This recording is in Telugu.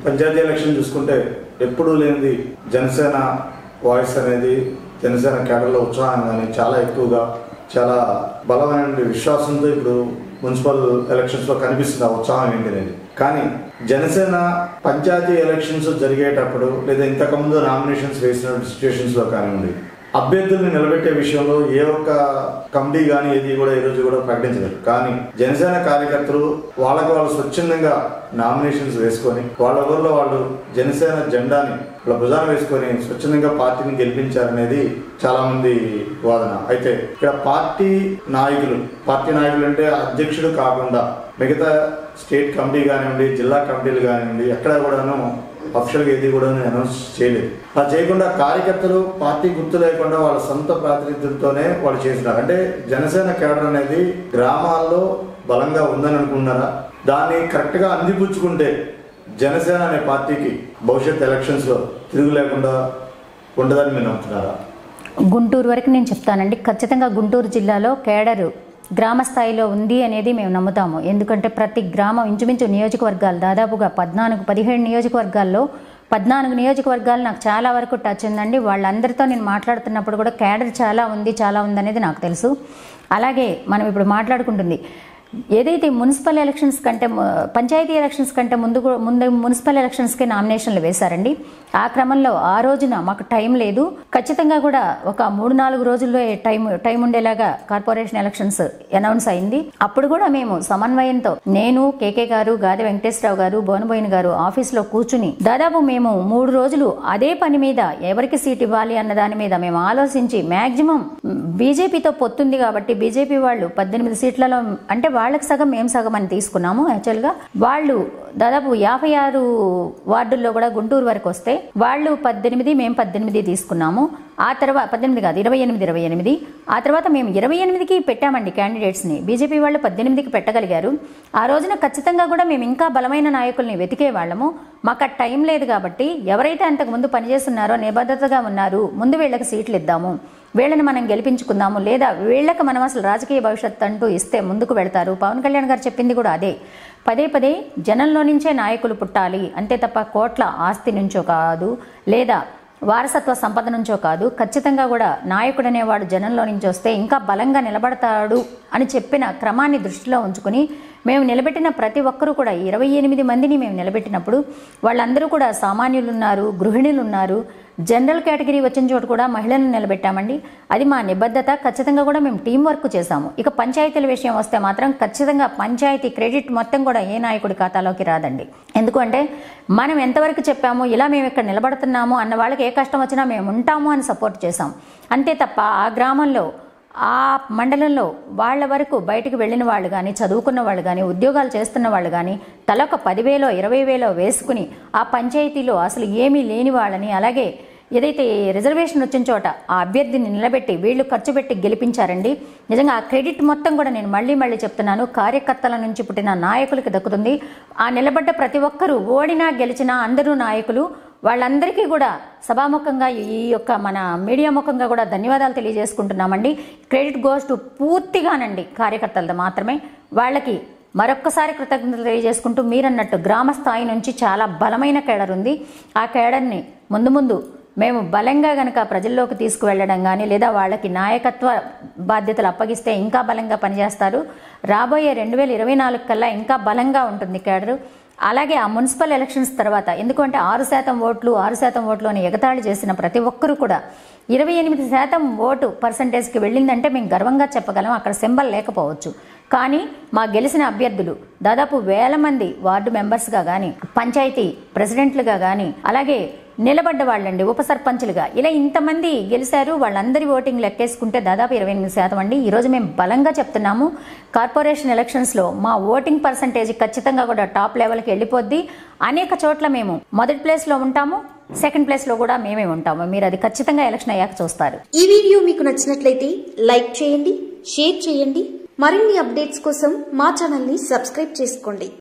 పంచాయతీ ఎలక్షన్ చూసుకుంటే ఎప్పుడూ లేనిది జనసేన వాయిస్ అనేది జనసేన కేడర్లో ఉత్సాహం కానీ చాలా ఎక్కువగా చాలా బలమైన విశ్వాసంతో ఇప్పుడు మున్సిపల్ ఎలక్షన్స్ లో కనిపిస్తుంది ఆ ఉత్సాహం ఏంటి అనేది కానీ జనసేన పంచాయతీ ఎలక్షన్స్ జరిగేటప్పుడు లేదా ఇంతకుముందు నామినేషన్స్ వేసిన సిచ్యువేషన్స్ లో కానివ్వండి అభ్యర్థుల్ని నిలబెట్టే విషయంలో ఏ ఒక్క కమిటీ కానీ ఏది కూడా ఈ రోజు కూడా ప్రకటించలేదు కానీ జనసేన కార్యకర్తలు వాళ్ళకి వాళ్ళు స్వచ్ఛందంగా నామినేషన్స్ వేసుకొని వాళ్ళ ఊర్లో వాళ్ళు జనసేన జెండాని వాళ్ళ భుజాన వేసుకొని స్వచ్ఛందంగా పార్టీని గెలిపించారనేది చాలా మంది వాదన అయితే ఇక్కడ పార్టీ నాయకులు పార్టీ నాయకులు అంటే అధ్యక్షుడు కాకుండా మిగతా స్టేట్ కమిటీ కానివ్వండి జిల్లా కమిటీలు కానివ్వండి ఎక్కడ కూడాను అఫిషియల్గా ఏది కూడా అనౌన్స్ చేయలేదు అలా చేయకుండా కార్యకర్తలు పార్టీ గుర్తు లేకుండా వాళ్ళ సొంత ప్రాతినిధ్యంతోనే వాళ్ళు చేసినారు అంటే జనసేన కేడర్ అనేది గ్రామాల్లో బలంగా ఉందని అనుకున్నారా దాన్ని కరెక్ట్గా అందిపుచ్చుకుంటే జనసేన అనే పార్టీకి భవిష్యత్ ఎలక్షన్స్ లో తిరుగు లేకుండా ఉండదని మీరు నమ్ముతున్నారా గుంటూరు వరకు నేను చెప్తానండి ఖచ్చితంగా గుంటూరు జిల్లాలో కేడరు గ్రామ స్థాయిలో ఉంది అనేది మేము నమ్ముతాము ఎందుకంటే ప్రతి గ్రామం ఇంచుమించు నియోజకవర్గాలు దాదాపుగా పద్నాలుగు పదిహేడు నియోజకవర్గాల్లో పద్నాలుగు నియోజకవర్గాలు నాకు చాలా వరకు టచ్ ఉందండి వాళ్ళందరితో నేను మాట్లాడుతున్నప్పుడు కూడా కేడర్ చాలా ఉంది చాలా ఉంది అనేది నాకు తెలుసు అలాగే మనం ఇప్పుడు మాట్లాడుకుంటుంది ఏదైతే మున్సిపల్ ఎలక్షన్స్ కంటే ము- పంచాయతీ ఎలక్షన్స్ కంటే ముందు కూ- ముందు మున్సిపల్ ఎలక్షన్స్కి నామినేషన్లు వేశారండి ఆ క్రమంలో ఆ రోజున మాకు టైం లేదు ఖచ్చితంగా కూడా ఒక మూడు నాలుగు రోజుల్లో టైం టైం ఉండేలాగా కార్పొరేషన్ ఎలక్షన్స్ అనౌన్స్ అయింది అప్పుడు కూడా మేము సమన్వయంతో నేను కేకే గారు గాది వెంకటేశ్వరరావు గారు బోనబోయిన గారు ఆఫీస్లో కూర్చుని దాదాపు మేము మూడు రోజులు అదే పని మీద ఎవరికి సీట్ ఇవ్వాలి అన్న దాని మీద మేము ఆలోచించి మాక్సిమం బీజేపీతో పొత్తుంది కాబట్టి బీజేపీ వాళ్ళు పద్దెనిమిది సీట్లలో అంటే వాళ్ళకి సగం మేము సగం అని తీసుకున్నాము యాక్చువల్గా వాళ్ళు దాదాపు యాభై ఆరు వార్డుల్లో కూడా గుంటూరు వరకు వస్తే వాళ్ళు పద్దెనిమిది మేము పద్దెనిమిది తీసుకున్నాము ఆ తర్వాత పద్దెనిమిది కాదు ఇరవై ఎనిమిది ఇరవై ఎనిమిది ఆ తర్వాత మేము ఇరవై ఎనిమిదికి పెట్టామండి క్యాండిడేట్స్ని బీజేపీ వాళ్ళు పద్దెనిమిదికి పెట్టగలిగారు ఆ రోజున ఖచ్చితంగా కూడా మేము ఇంకా బలమైన నాయకుల్ని వెతికే వాళ్ళము మాకు ఆ టైం లేదు కాబట్టి ఎవరైతే అంతకుముందు పనిచేస్తున్నారో నిబద్ధతగా ఉన్నారు ముందు వీళ్ళకి సీట్లు ఇద్దాము వీళ్ళని మనం గెలిపించుకుందాము లేదా వీళ్ళకి మనం అసలు రాజకీయ భవిష్యత్తు అంటూ ఇస్తే ముందుకు వెళ్తారు పవన్ కళ్యాణ్ గారు చెప్పింది కూడా అదే పదే పదే జనంలో నుంచే నాయకులు పుట్టాలి అంతే తప్ప కోట్ల ఆస్తి నుంచో కాదు లేదా వారసత్వ సంపద నుంచో కాదు ఖచ్చితంగా కూడా నాయకుడు అనేవాడు జనంలో నుంచి వస్తే ఇంకా బలంగా నిలబడతాడు అని చెప్పిన క్రమాన్ని దృష్టిలో ఉంచుకుని మేము నిలబెట్టిన ప్రతి ఒక్కరూ కూడా ఇరవై ఎనిమిది మందిని మేము నిలబెట్టినప్పుడు వాళ్ళందరూ కూడా సామాన్యులు ఉన్నారు గృహిణులు ఉన్నారు జనరల్ కేటగిరీ వచ్చిన చోటు కూడా మహిళలను నిలబెట్టామండి అది మా నిబద్ధత ఖచ్చితంగా కూడా మేము టీం వర్క్ చేశాము ఇక పంచాయతీల విషయం వస్తే మాత్రం ఖచ్చితంగా పంచాయతీ క్రెడిట్ మొత్తం కూడా ఏ నాయకుడి ఖాతాలోకి రాదండి ఎందుకంటే మనం ఎంతవరకు చెప్పాము ఇలా మేము ఇక్కడ నిలబడుతున్నాము అన్న వాళ్ళకి ఏ కష్టం వచ్చినా మేము ఉంటాము అని సపోర్ట్ చేశాం అంతే తప్ప ఆ గ్రామంలో ఆ మండలంలో వాళ్ళ వరకు బయటికి వెళ్ళిన వాళ్ళు కానీ చదువుకున్న వాళ్ళు కానీ ఉద్యోగాలు చేస్తున్న వాళ్ళు కానీ తలొక పదివేలో ఇరవై వేలో వేసుకుని ఆ పంచాయతీలో అసలు ఏమీ లేని వాళ్ళని అలాగే ఏదైతే రిజర్వేషన్ వచ్చిన చోట ఆ అభ్యర్థిని నిలబెట్టి వీళ్ళు ఖర్చు పెట్టి గెలిపించారండి నిజంగా ఆ క్రెడిట్ మొత్తం కూడా నేను మళ్ళీ మళ్ళీ చెప్తున్నాను కార్యకర్తల నుంచి పుట్టిన నాయకులకి దక్కుతుంది ఆ నిలబడ్డ ప్రతి ఒక్కరూ ఓడినా గెలిచినా అందరూ నాయకులు వాళ్ళందరికీ కూడా సభాముఖంగా ఈ యొక్క మన మీడియా ముఖంగా కూడా ధన్యవాదాలు తెలియజేసుకుంటున్నామండి క్రెడిట్ గోస్ టు పూర్తిగానండి కార్యకర్తలది మాత్రమే వాళ్ళకి మరొక్కసారి కృతజ్ఞతలు తెలియజేసుకుంటూ మీరన్నట్టు గ్రామ స్థాయి నుంచి చాలా బలమైన కేడర్ ఉంది ఆ కేడర్ని ముందు ముందు మేము బలంగా గనక ప్రజల్లోకి తీసుకువెళ్ళడం కానీ లేదా వాళ్ళకి నాయకత్వ బాధ్యతలు అప్పగిస్తే ఇంకా బలంగా పనిచేస్తారు రాబోయే రెండు వేల ఇరవై నాలుగు కల్లా ఇంకా బలంగా ఉంటుంది కేడరు అలాగే ఆ మున్సిపల్ ఎలక్షన్స్ తర్వాత ఎందుకంటే ఆరు శాతం ఓట్లు ఆరు శాతం ఓట్లు అని ఎగతాళి చేసిన ప్రతి ఒక్కరూ కూడా ఇరవై ఎనిమిది శాతం ఓటు పర్సంటేజ్కి వెళ్ళిందంటే మేము గర్వంగా చెప్పగలం అక్కడ సింబల్ లేకపోవచ్చు కానీ మా గెలిచిన అభ్యర్థులు దాదాపు వేల మంది వార్డు మెంబర్స్గా కానీ పంచాయతీ ప్రెసిడెంట్లుగా కానీ అలాగే నిలబడ్డ వాళ్ళండి ఉప సర్పంచులుగా ఇలా ఇంతమంది గెలిచారు వాళ్ళందరి ఓటింగ్ లెక్కేసుకుంటే దాదాపు ఇరవై ఎనిమిది శాతం అండి ఈరోజు మేము బలంగా చెప్తున్నాము కార్పొరేషన్ ఎలక్షన్స్లో మా ఓటింగ్ పర్సంటేజ్ ఖచ్చితంగా కూడా టాప్ లెవెల్కి వెళ్ళిపోద్ది అనేక చోట్ల మేము మొదటి ప్లేస్లో ఉంటాము సెకండ్ ప్లేస్లో కూడా మేమే ఉంటాము మీరు అది ఖచ్చితంగా ఎలక్షన్ అయ్యాక చూస్తారు ఈ వీడియో మీకు నచ్చినట్లయితే లైక్ చేయండి షేర్ చేయండి మరిన్ని అప్డేట్స్ కోసం మా ఛానల్ని సబ్స్క్రైబ్ చేసుకోండి